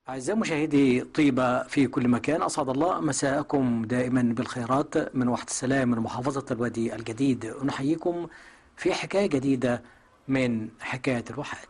أعزائي مشاهدي طيبة في كل مكان أسعد الله مساءكم دائما بالخيرات من وحدة السلام من محافظة الوادي الجديد ونحييكم في حكاية جديدة من حكاية الواحات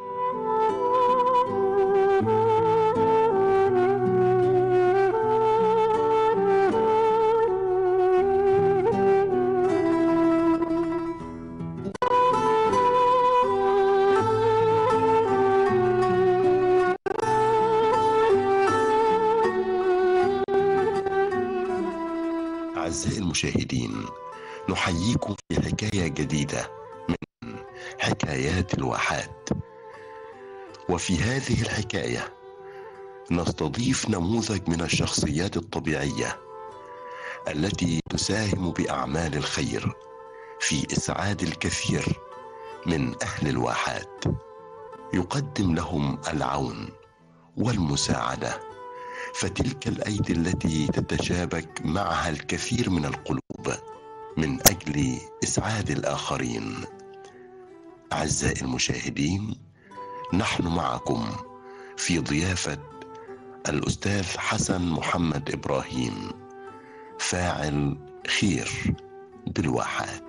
أعزائي المشاهدين نحييكم في حكاية جديدة من حكايات الواحات وفي هذه الحكاية نستضيف نموذج من الشخصيات الطبيعية التي تساهم بأعمال الخير في إسعاد الكثير من أهل الواحات يقدم لهم العون والمساعده فتلك الايدي التي تتشابك معها الكثير من القلوب من اجل اسعاد الاخرين اعزائي المشاهدين نحن معكم في ضيافه الاستاذ حسن محمد ابراهيم فاعل خير بالواحات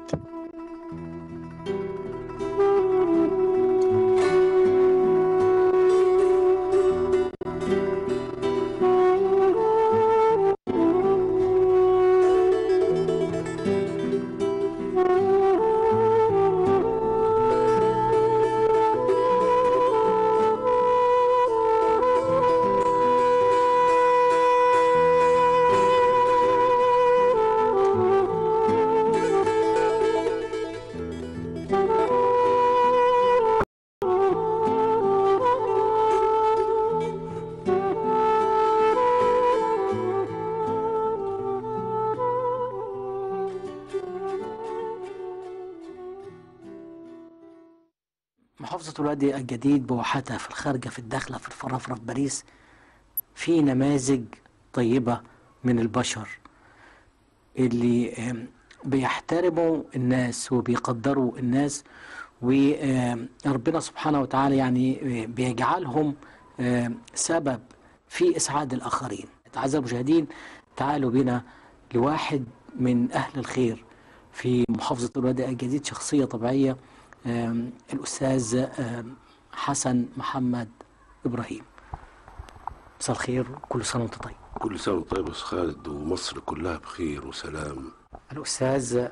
محافظة الوادي الجديد بواحتها في الخارجة في الداخلة في الفرافرة في باريس في نماذج طيبة من البشر اللي آم، بيحترموا الناس وبيقدروا الناس وربنا سبحانه وتعالى يعني آه، بيجعلهم آم، سبب في إسعاد الآخرين أعزائي المشاهدين تعالوا بنا لواحد من أهل الخير في محافظة الوادي الجديد شخصية طبيعية آم، الأستاذ آم، حسن محمد إبراهيم مساء الخير كل سنة وأنت طيب كل سنة وانت طيب يا أستاذ خالد ومصر كلها بخير وسلام الأستاذ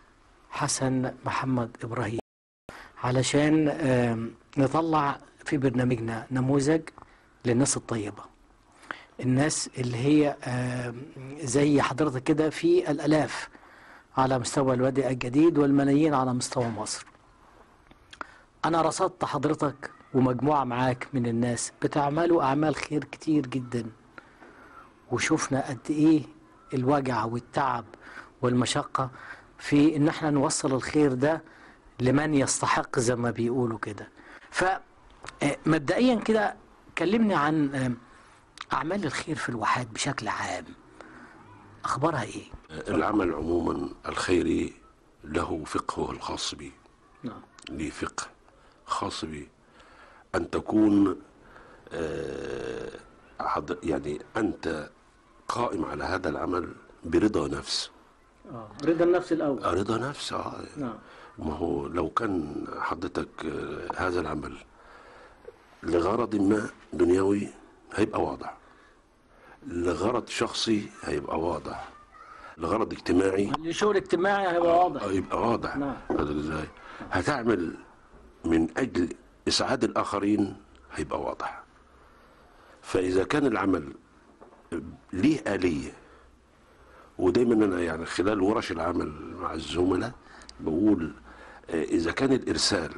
حسن محمد إبراهيم علشان آم، نطلع في برنامجنا نموذج للناس الطيبة الناس اللي هي آم، زي حضرتك كده في الألاف على مستوى الوادي الجديد والملايين على مستوى مصر أنا رصدت حضرتك ومجموعة معاك من الناس بتعملوا أعمال خير كتير جدا وشوفنا قد إيه الوجع والتعب والمشقة في إن احنا نوصل الخير ده لمن يستحق زي ما بيقولوا كده فمبدئيا كده كلمني عن آم، أعمال الخير في الواحات بشكل عام أخبارها إيه؟ العمل عموما الخيري له فقهه الخاص به نعم ليه فقه خاص به أن تكون آه، حض- يعني أنت قائم على هذا العمل برضا نفس آه. رضا النفس الأول آه، رضا نفس آه. نعم ما هو لو كان حضرتك آه، هذا العمل لغرض ما دنيوي هيبقى واضح لغرض شخصي هيبقى واضح لغرض اجتماعي لشغل اجتماعي هيبقى واضح آه، يبقى واضح نعم. هذا ازاي هتعمل من اجل اسعاد الاخرين هيبقى واضح فاذا كان العمل ليه اليه ودايما انا يعني خلال ورش العمل مع الزملاء بقول آه، اذا كان الارسال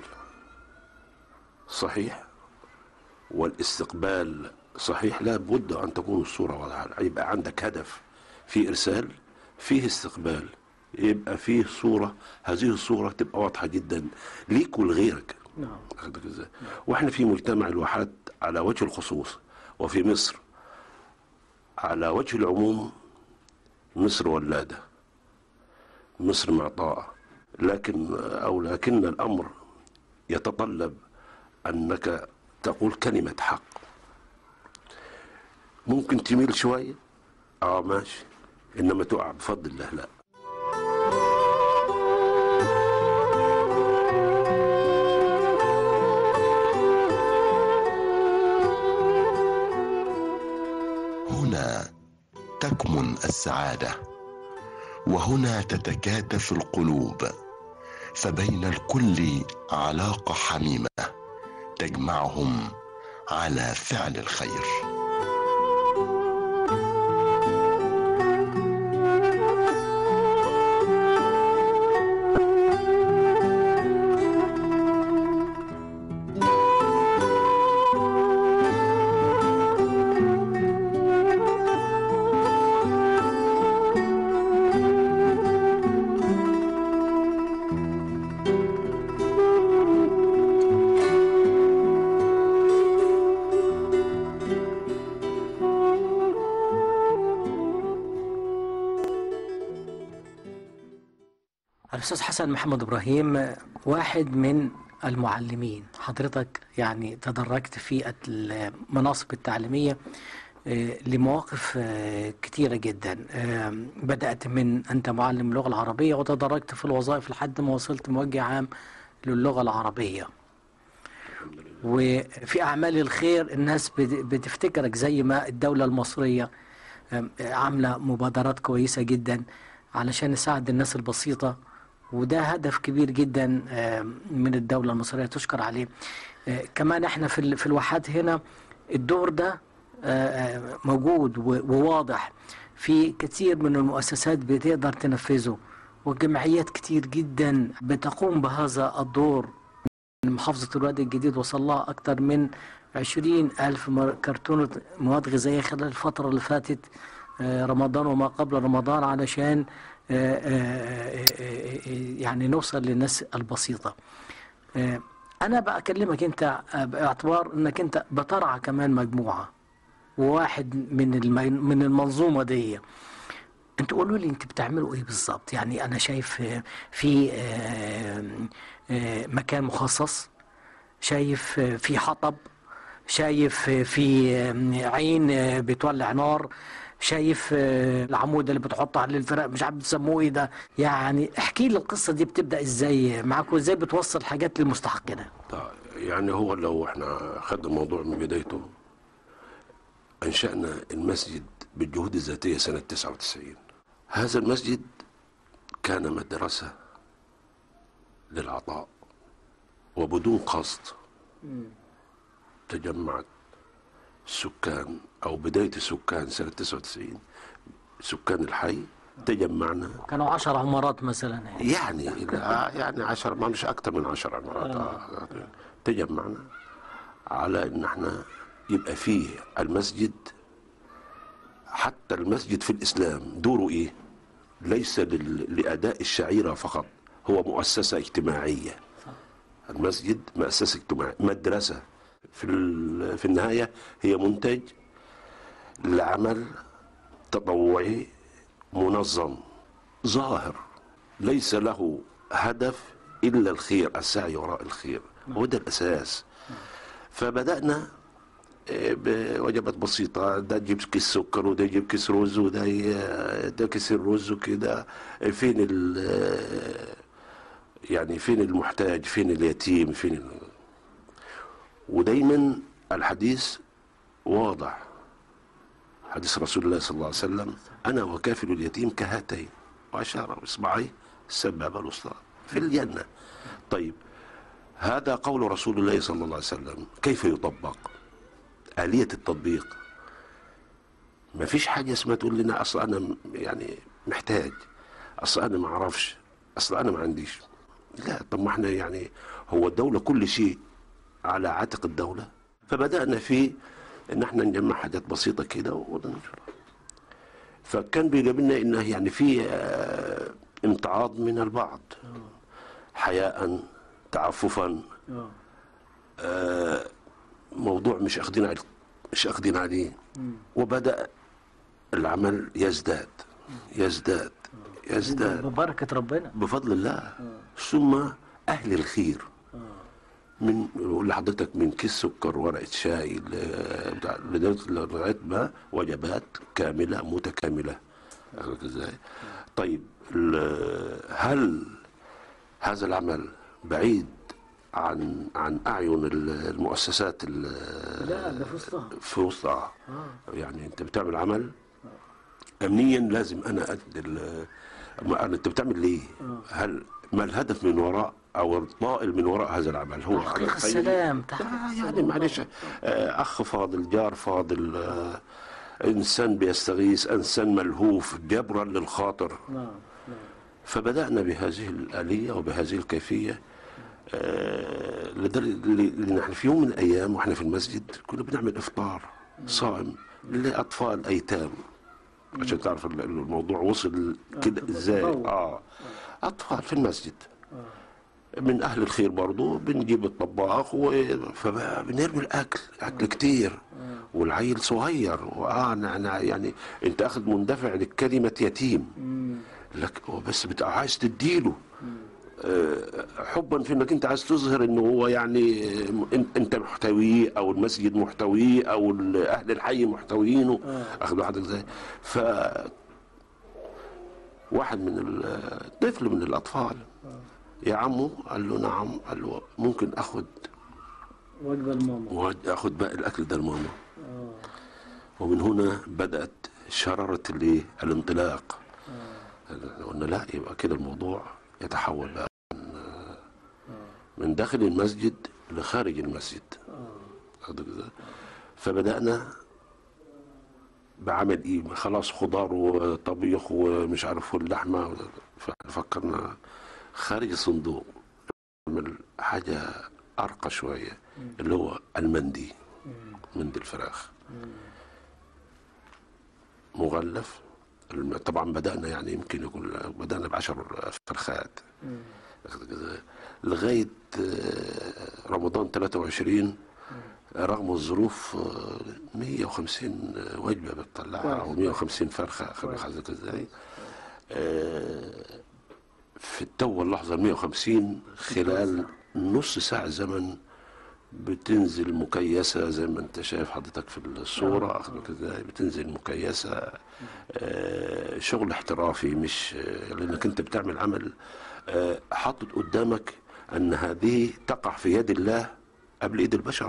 صحيح والاستقبال صحيح لا بد ان تكون الصوره واضحه يبقى عندك هدف في ارسال فيه استقبال يبقى فيه صوره هذه الصوره تبقى واضحه جدا ليك ولغيرك نعم واخدك ازاي واحنا في مجتمع الواحات على وجه الخصوص وفي مصر على وجه العموم مصر ولاده مصر معطاءه لكن او لكن الامر يتطلب انك تقول كلمه حق ممكن تميل شويه اه ماشي انما تقع بفضل الله لا هنا تكمن السعاده وهنا تتكاتف القلوب فبين الكل علاقه حميمه تجمعهم على فعل الخير الأستاذ حسن محمد إبراهيم واحد من المعلمين حضرتك يعني تدرجت في المناصب التعليمية آه، لمواقف آه، كتيرة جدا آه، بدأت من أنت معلم اللغة العربية وتدرجت في الوظائف لحد ما وصلت موجه عام للغة العربية وفي أعمال الخير الناس بت- بتفتكرك زي ما الدولة المصرية آم، عاملة مبادرات كويسة جدا علشان نساعد الناس البسيطة وده هدف كبير جدا آم، من الدولة المصرية تشكر عليه آه، كمان احنا في ال- في الواحات هنا الدور ده آه، آه، موجود و- وواضح في كثير من المؤسسات بتقدر تنفذه وجمعيات كتير جدا بتقوم بهذا الدور محافظة الوادي الجديد وصل لها أكثر من عشرين ألف مر- كرتونة مواد غذائية خلال الفترة اللي فاتت آه، رمضان وما قبل رمضان علشان آه، آه، آه، آه، يعني نوصل للناس البسيطة آه، أنا بكلمك أنت آه، باعتبار أنك أنت بترعى كمان مجموعة وواحد من الم- من المنظومة دي انتوا قولوا لي انت بتعملوا ايه بالظبط يعني انا شايف آه، في آه، آه، مكان مخصص شايف آه، في حطب شايف آه، في آه، عين آه، بتولع نار شايف آه، العمود اللي بتحطه على الفرق مش عارف بتسموه ايه ده يعني احكي لي القصه دي بتبدا ازاي معاك وازاي بتوصل حاجات للمستحقين طيب يعني هو لو احنا خدنا الموضوع من بدايته انشأنا المسجد بالجهود الذاتية سنة 99 هذا المسجد كان مدرسة للعطاء وبدون قصد تجمعت السكان او بداية السكان سنة 99 سكان الحي تجمعنا كانوا عشر عمارات مثلا يعني. يعني لا يعني عشر ما مش اكتر من عشر عمارات آه. تجمعنا على ان احنا يبقى فيه المسجد حتى المسجد في الاسلام دوره ايه ليس لل- لاداء الشعيره فقط هو مؤسسه اجتماعيه المسجد مؤسسه اجتماعيه مدرسه في ال- في النهايه هي منتج لعمل تطوعي منظم ظاهر ليس له هدف الا الخير السعي وراء الخير هو ده الاساس فبدانا آه، بوجبات بسيطة ده يجيب كيس سكر وده يجيب كيس رز وده ي- ده كيس الرز وكده آه، فين ال آه، يعني فين المحتاج فين اليتيم فين ال... ودايما الحديث واضح حديث رسول الله صلى الله عليه وسلم أنا وكافل اليتيم كهاتين وأشار بإصبعيه السبابة الوسطى في الجنة طيب هذا قول رسول الله صلى الله عليه وسلم كيف يطبق آلية التطبيق ما فيش حاجة اسمها تقول لنا أصل أنا م- يعني محتاج أصل أنا ما أعرفش أصل أنا ما عنديش لا طب ما احنا يعني هو الدولة كل شيء على عاتق الدولة فبدأنا في ان احنا نجمع حاجات بسيطة كده وننشرها فكان بيقابلنا انه يعني في آه، امتعاض من البعض حياء تعففا آه، موضوع مش اخذين عليه مش اخذين عليه وبدأ العمل يزداد يزداد يزداد ببركه ربنا بفضل الله ثم أهل الخير من بقول لحضرتك من كيس سكر ورقه شاي ل- بتاع- لدرجه لغايه ما وجبات كامله متكامله عرفت ازاي؟ طيب ال- هل هذا العمل بعيد عن عن اعين ال- المؤسسات ال- لا ده في وسطها في وسطها يعني انت بتعمل عمل امنيا لازم انا ادي ال- ما أنا انت بتعمل ليه؟ هل ما الهدف من وراء او الطائل من وراء هذا العمل هو تحقيق عمل خيري؟ السلام تحقيق آه يعني معلش آه، اخ فاضل جار فاضل آه، انسان بيستغيث انسان ملهوف جبرا للخاطر نعم فبدأنا بهذه الآلية وبهذه الكيفية آه، لدرجة لأن احنا في يوم من الأيام واحنا في المسجد كنا بنعمل إفطار صائم لأطفال أيتام عشان تعرف ال- الموضوع وصل كده ازاي تطور. اه أطفال في المسجد من أهل الخير برضو بنجيب الطباخ و... فبنرمي الأكل أكل كتير والعيل صغير وآه أنا أنا يعني أنت أخذ مندفع لكلمة يتيم لك هو بس بتبقى عايز تديله آه، حبا في انك انت عايز تظهر انه هو يعني آه، إن- انت محتويه او المسجد محتويه او ال- اهل الحي محتويينه اخذ واحد ازاي ف واحد من ال- طفل من الاطفال يا عمو قال له نعم قال له ممكن اخد وجبه الماما واخد باقي الاكل ده لماما ومن هنا بدات شراره الايه الانطلاق احنا قلنا لا يبقى كده الموضوع يتحول بقى من- من داخل المسجد لخارج المسجد واخد بالك؟ فبدانا بعمل ايه خلاص خضار وطبيخ ومش عارف واللحمه ففكرنا خارج الصندوق نعمل حاجه ارقى شويه اللي هو المندي مندي الفراخ مغلف الم- طبعا بدأنا يعني يمكن يكون بدأنا بعشر فرخات أخذ كده. لغاية آه، رمضان 23 رغم الظروف آه، 150 وجبة بتطلعها أو 150 فرخة أخذ حضرتك إزاي آه، في التو اللحظة ال 150 خلال نص ساعة زمن بتنزل مكيسة زي ما انت شايف حضرتك في الصورة اخذك ازاي بتنزل مكيسة آه، شغل احترافي مش آه، لانك انت بتعمل عمل آه، حاطط قدامك ان هذه تقع في يد الله قبل ايد البشر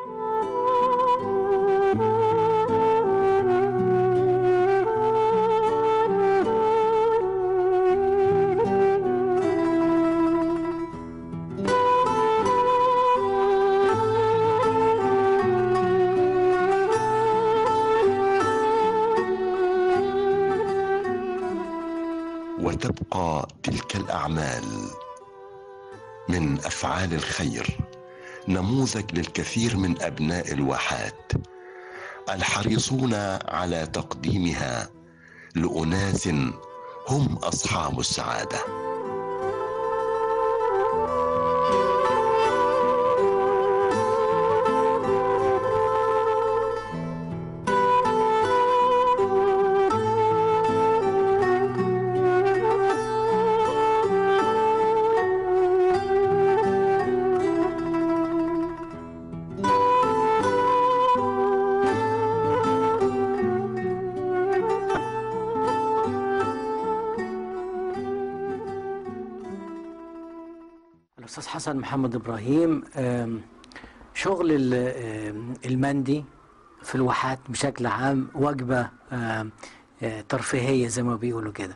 وتبقى تلك الاعمال من افعال الخير نموذج للكثير من ابناء الواحات الحريصون على تقديمها لاناس هم اصحاب السعاده الاستاذ حسن محمد ابراهيم آم، شغل ال- آم، المندي في الواحات بشكل عام وجبه آم، آه، ترفيهيه زي ما بيقولوا كده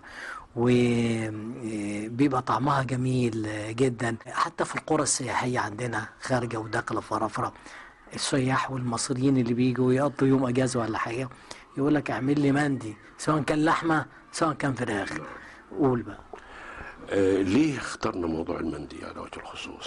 وبيبقى طعمها جميل آه، جدا حتى في القرى السياحيه عندنا خارجه وداخله فرافره السياح والمصريين اللي بيجوا يقضوا يوم اجازه ولا حاجه يقول لك اعمل لي مندي سواء كان لحمه سواء كان فراخ قول بقى آه، ليه اخترنا موضوع المندي على وجه الخصوص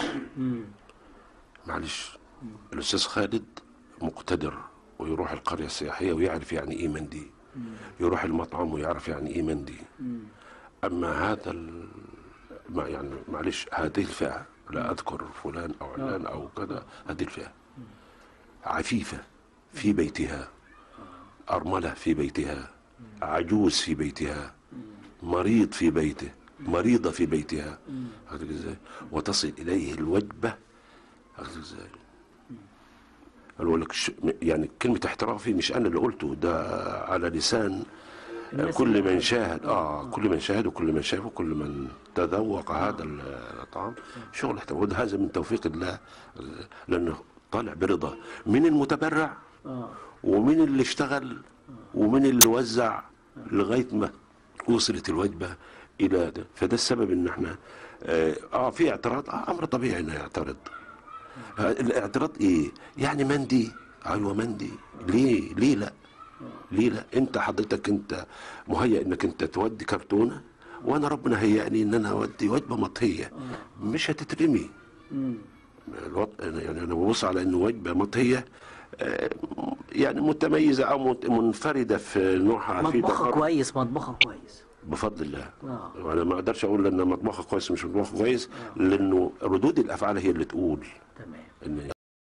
معلش الاستاذ خالد مقتدر ويروح القريه السياحيه ويعرف يعني ايه مندي يروح المطعم ويعرف يعني ايه مندي اما هذا ال... ما يعني معلش هذه الفئه لا اذكر فلان او علان او كذا هذه الفئه عفيفه في بيتها ارمله في بيتها عجوز في بيتها مريض في بيته مريضة في بيتها هكذا ازاي وتصل إليه الوجبة اخذ ازاي اقول لك ش... يعني كلمه احترافي مش انا اللي قلته ده على لسان كل من شاهد اه كل من شاهد وكل من شاف وكل من تذوق هذا الطعام شغل احتراف وده هذا من توفيق الله لانه طالع برضا من المتبرع ومن اللي اشتغل ومن اللي وزع لغايه ما وصلت الوجبه الى ده فده السبب ان احنا اه, آه في اعتراض آه امر طبيعي انه يعترض آه الاعتراض ايه يعني مندي ايوه مندي ليه ليه لا ليه لا انت حضرتك انت مهيئ انك انت تودي كرتونه وانا ربنا هيئني ان انا اودي وجبه مطهيه مش هتترمي الوط... يعني انا ببص على انه وجبه مطهيه آه، يعني متميزه او مت- منفرده في نوعها في مطبخها تقرب كويس مطبخها كويس بفضل الله آه. وانا ما اقدرش اقول ان مطبخها كويس مش مطبخها كويس لانه ردود الافعال هي اللي تقول تمام ان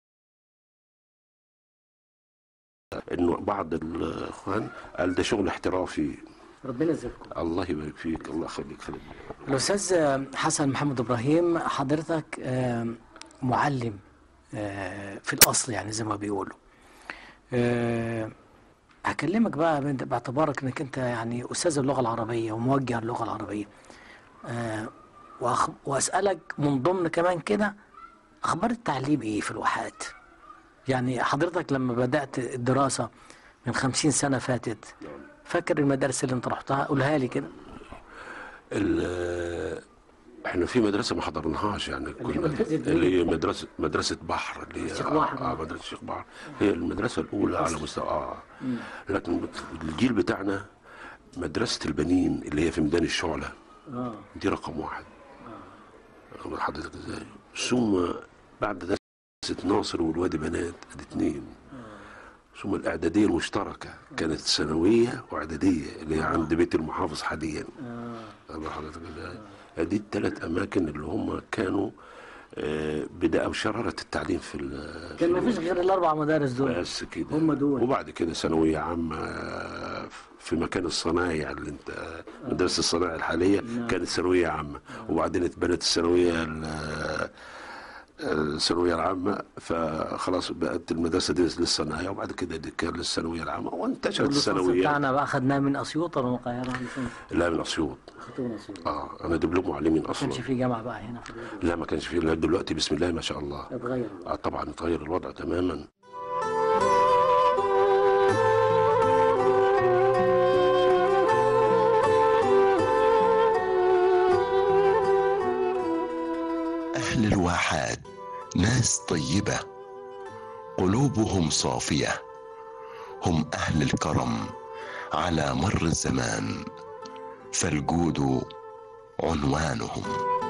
انه بعض الاخوان قال ده شغل احترافي ربنا يجزاكم الله يبارك فيك الله يخليك خليك الأستاذ حسن محمد إبراهيم حضرتك آم، معلم آه، في الأصل يعني زي ما بيقولوا آه، هكلمك بقى بنت- باعتبارك انك انت يعني استاذ اللغه العربيه وموجه اللغه العربيه آه، وأخ- واسالك من ضمن كمان كده اخبار التعليم ايه في الواحات يعني حضرتك لما بدات الدراسه من خمسين سنه فاتت فاكر المدارس اللي انت رحتها قولها لي كده ال- احنا في مدرسه ما حضرناهاش يعني كنا مدرسة اللي هي مدرسه مدرسه بحر اللي هي الشيخ بحر. اه مدرسه الشيخ بحر هي المدرسه الاولى على مستوى اه لكن الجيل بتاعنا مدرسه البنين اللي هي في ميدان الشعله اه دي رقم واحد واخد حضرتك ازاي ثم بعد ده مدرسه ناصر والوادي بنات ادي اتنين ثم الاعداديه المشتركه كانت ثانويه واعداديه اللي هي عند بيت المحافظ حاليا واخد حضرتك ازاي دي الثلاث اماكن اللي هم كانوا آه، بدأوا شرارة التعليم في ال- كان في ما فيش غير الاربع مدارس دول بس كده هم دول. وبعد كده ثانوية عامة في مكان الصنايع اللي انت مدرسة الصنايع الحالية كانت ثانوية عامة وبعدين اتبنت الثانوية ال- الثانوية العامة فخلاص بقت المدرسة دي للصنايع وبعد كده دي كان للثانوية العامة وانتشرت والليسانس الثانوية بتاعنا بقى خدناه من اسيوط ولا من القاهره الليسانس لا من أسيوط خدته من اسيوط اه انا دبلوم معلمين ما اصلا كانش في جامعه بقى هنا في الوادي. لا ما كانش فيه لا دلوقتي بسم الله ما شاء الله اتغير آه طبعا اتغير الوضع تماما أهل الواحات ناس طيبة قلوبهم صافية هم أهل الكرم على مر الزمان فالجود عنوانهم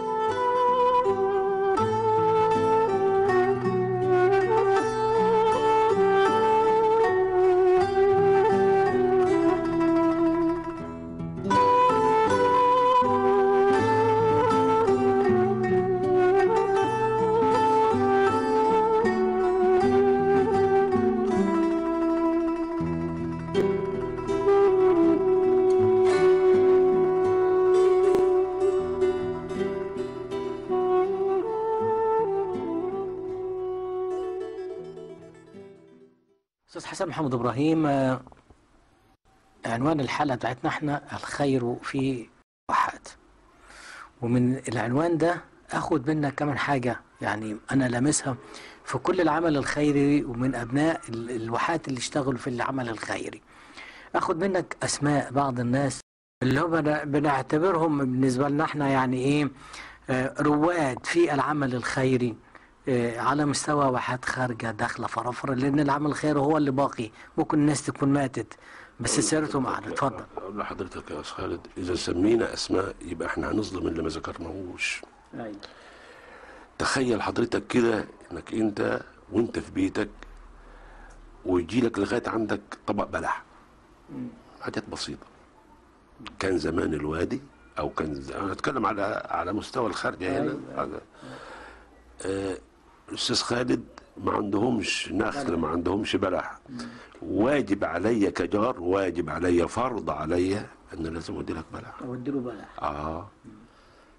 استاذ حسن محمد ابراهيم آه، عنوان الحلقه بتاعتنا احنا الخير في واحات ومن العنوان ده اخد منك كمان حاجه يعني انا لامسها في كل العمل الخيري ومن ابناء ال- الواحات اللي اشتغلوا في العمل الخيري اخد منك اسماء بعض الناس اللي هم بن- بنعتبرهم بالنسبه لنا احنا يعني ايه آه، رواد في العمل الخيري آه، على مستوى واحات خارجه داخله فرافره لان العمل الخيري هو اللي باقي ممكن الناس تكون ماتت بس سيرتهم قاعده اتفضل اقول لحضرتك يا استاذ خالد اذا سمينا اسماء يبقى احنا هنظلم اللي ما ذكرناهوش ايوه تخيل حضرتك كده انك انت وانت في بيتك ويجي لك لغايه عندك طبق بلح حاجات بسيطه كان زمان الوادي او كان ز- انا اتكلم على على مستوى الخارجه هنا هذا آه، الاستاذ خالد ما عندهمش نخل ما عندهمش بلح واجب عليا كجار واجب عليا فرض عليا ان لازم اودي لك بلح اودي له بلح اه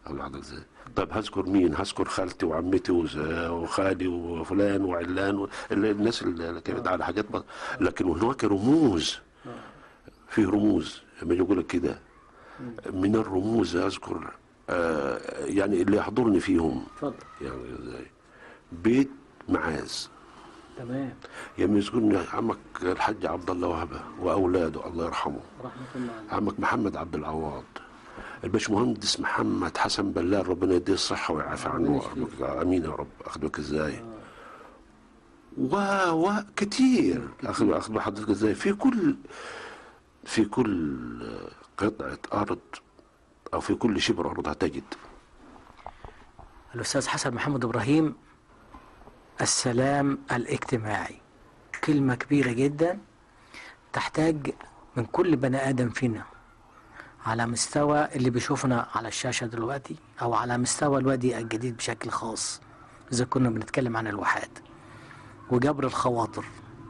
الله حضرتك ازاي طب هذكر مين هذكر خالتي وعمتي وز- وخالي وفلان وعلان و... ال- الناس اللي كانت على حاجات بس. لكن هناك رموز في رموز لما يقول لك كده من الرموز اذكر آه يعني اللي يحضرني فيهم اتفضل يعني ازاي بيت معاذ تمام يوم يذكرني عمك الحاج عبد الله وهبه واولاده الله يرحمه رحمه الله عليه عمك محمد عبد العواض الباشمهندس محمد حسن بلال ربنا يديه الصحة ويعافي عنه ويرحمك. امين يا رب اخدك ازاي و و كتير اخد اخد حضرتك ازاي في كل في كل قطعة ارض او في كل شبر ارض هتجد الأستاذ حسن محمد إبراهيم السلام الاجتماعي كلمة كبيرة جدا تحتاج من كل بني آدم فينا على مستوى اللي بيشوفنا على الشاشة دلوقتي أو على مستوى الوادي الجديد بشكل خاص إذا كنا بنتكلم عن الوحات وجبر الخواطر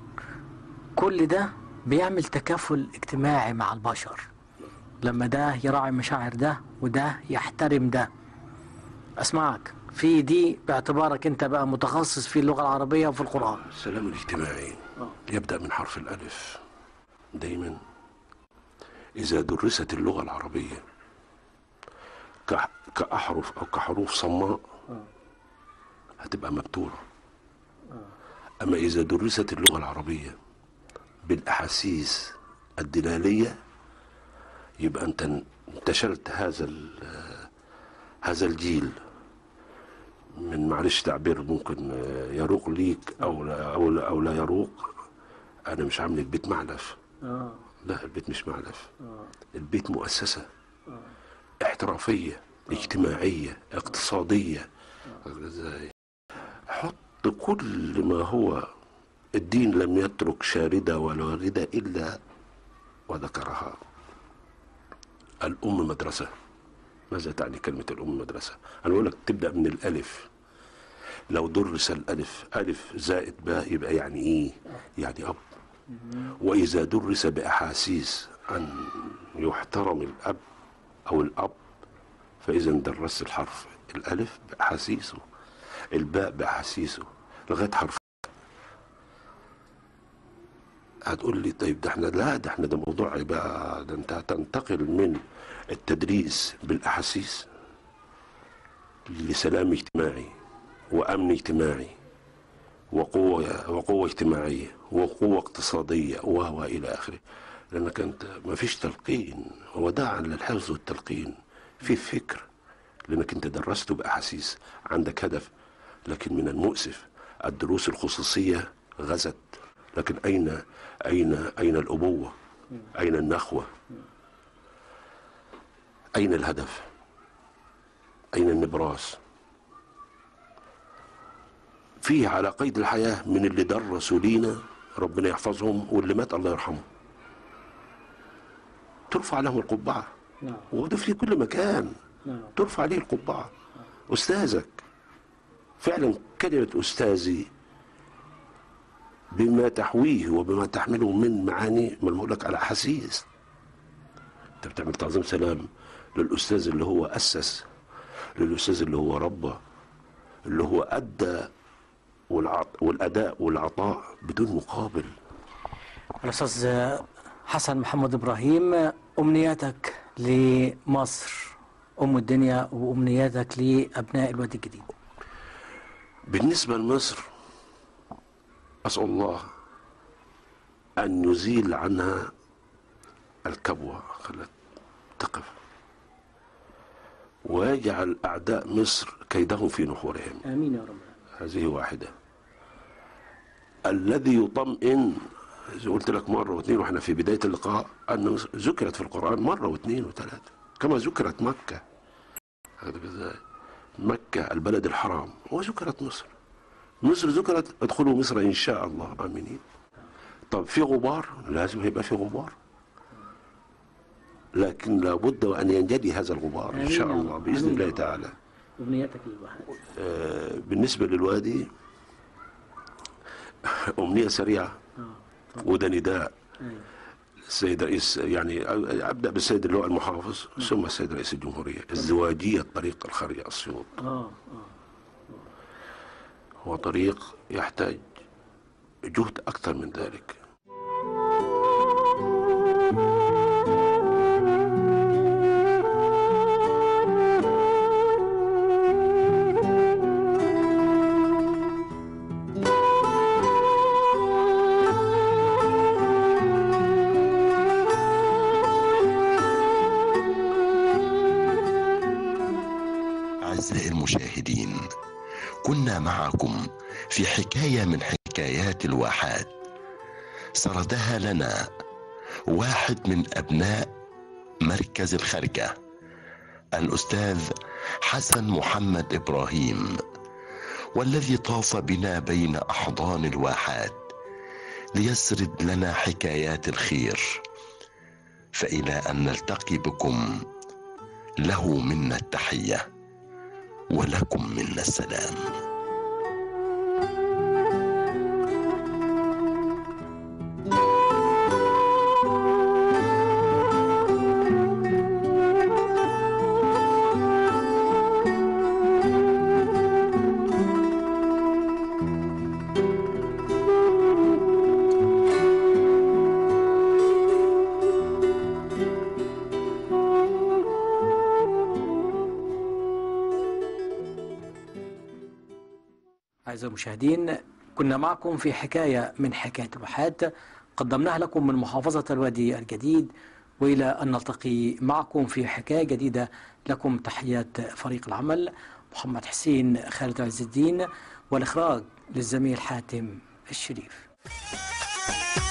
كل ده بيعمل تكافل اجتماعي مع البشر لما ده يراعي مشاعر ده وده يحترم ده اسمعك في دي باعتبارك انت بقى متخصص في اللغه العربيه وفي القران السلام الاجتماعي يبدأ من حرف الألف دايما إذا درست اللغة العربية كح- كأحرف أو كحروف صماء هتبقى مبتورة أما إذا درست اللغة العربية بالأحاسيس الدلالية يبقى أنت انتشلت هذا ال- هذا الجيل من معلش تعبير ممكن آه، يروق ليك او لا او لا, أو لا يروق انا مش عامل البيت معلف اه لا البيت مش معلف اه البيت مؤسسه احترافيه اجتماعيه اقتصاديه عارف ازاي حط كل ما هو الدين لم يترك شارده ولا وارده الا وذكرها الام مدرسه ماذا تعني كلمة الأم مدرسة؟ أنا بقول لك تبدأ من الألف لو درس الألف ألف زائد باء يبقى يعني إيه؟ يعني أب وإذا درس بأحاسيس أن يحترم الأب أو الأب فإذا درست الحرف الألف بأحاسيسه الباء بأحاسيسه لغاية حرف هتقول لي طيب ده احنا لا ده احنا ده موضوع بقى ده انت هتنتقل من التدريس بالاحاسيس لسلام اجتماعي وامن اجتماعي وقوه وقوه اجتماعيه وقوه اقتصاديه و الى اخره لانك انت ما فيش تلقين وداعا للحفظ والتلقين في فكر لانك انت درسته باحاسيس عندك هدف لكن من المؤسف الدروس الخصوصيه غزت لكن اين اين اين الابوه اين النخوه أين الهدف؟ أين النبراس؟ فيه على قيد الحياة من اللي درسوا لينا ربنا يحفظهم واللي مات الله يرحمه ترفع لهم القبعة نعم وده في كل مكان نعم ترفع عليه القبعة أستاذك فعلا كلمة أستاذي بما تحويه وبما تحمله من معاني ما بقول لك على أحاسيس أنت بتعمل تعظيم سلام للأستاذ اللي هو أسس للأستاذ اللي هو ربى اللي هو أدى والعط- والأداء والعطاء بدون مقابل الاستاذ حسن محمد ابراهيم امنياتك لمصر ام الدنيا وامنياتك لابناء الوادي الجديد بالنسبة لمصر أسأل الله أن يزيل عنها الكبوة خلت تقف ويجعل أعداء مصر كيدهم في نحورهم امين يا رب هذه واحدة الذي يطمئن زي قلت لك مرة واثنين واحنا في بداية اللقاء أن مصر ذكرت في القرآن مرة واثنين وثلاثة كما ذكرت مكة هذا ازاي مكة البلد الحرام وذكرت مصر مصر ذكرت ادخلوا مصر إن شاء الله آمنين طب في غبار لازم هيبقى في غبار لكن لابد وأن ينجلي هذا الغبار إن شاء آمين يا الله رب. بإذن آمين الله يا رب. تعالى امنياتك للواحد آه، بالنسبة للوادي أمنية سريعة اه وده نداء ايوه السيد رئيس يعني ابدا بالسيد اللواء المحافظ ثم السيد رئيس الجمهوريه ازدواجيه طريق الخرية اسيوط اه هو طريق يحتاج جهد اكثر من ذلك أعزائي المشاهدين كنا معكم في حكاية من حكايات الواحات سردها لنا واحد من أبناء مركز الخرجة الأستاذ حسن محمد إبراهيم والذي طاف بنا بين أحضان الواحات ليسرد لنا حكايات الخير فإلى أن نلتقي بكم له منا التحيه ولكم منا السلام أعزائي المشاهدين كنا معكم في حكاية من حكاية الواحات قدمناها لكم من محافظة الوادي الجديد وإلى أن نلتقي معكم في حكاية جديدة لكم تحيات فريق العمل محمد حسين خالد عز الدين والإخراج للزميل حاتم الشريف